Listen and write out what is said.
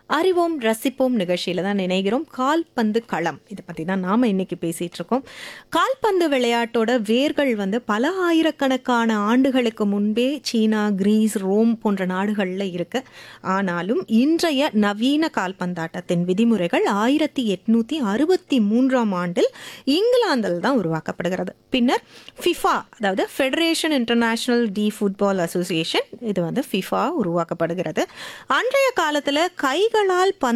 அறிவோம் ரசிப்போம் நிகழ்ச்சியில் தான் நினைக்கிறோம் கால்பந்து களம் இதை பற்றி தான் நாம் இன்னைக்கு பேசிகிட்டு இருக்கோம் கால்பந்து விளையாட்டோட வேர்கள் வந்து பல ஆயிரக்கணக்கான ஆண்டுகளுக்கு முன்பே சீனா கிரீஸ் ரோம் போன்ற நாடுகளில் இருக்கு ஆனாலும் இன்றைய நவீன கால்பந்தாட்டத்தின் விதிமுறைகள் ஆயிரத்தி எட்நூற்றி அறுபத்தி மூன்றாம் ஆண்டில் இங்கிலாந்தில் தான் உருவாக்கப்படுகிறது பின்னர் ஃபிஃபா அதாவது federation international de football association இது வந்து ஃபிஃபா உருவாக்கப்படுகிறது அன்றைய காலத்தில் கைகளால் பந்து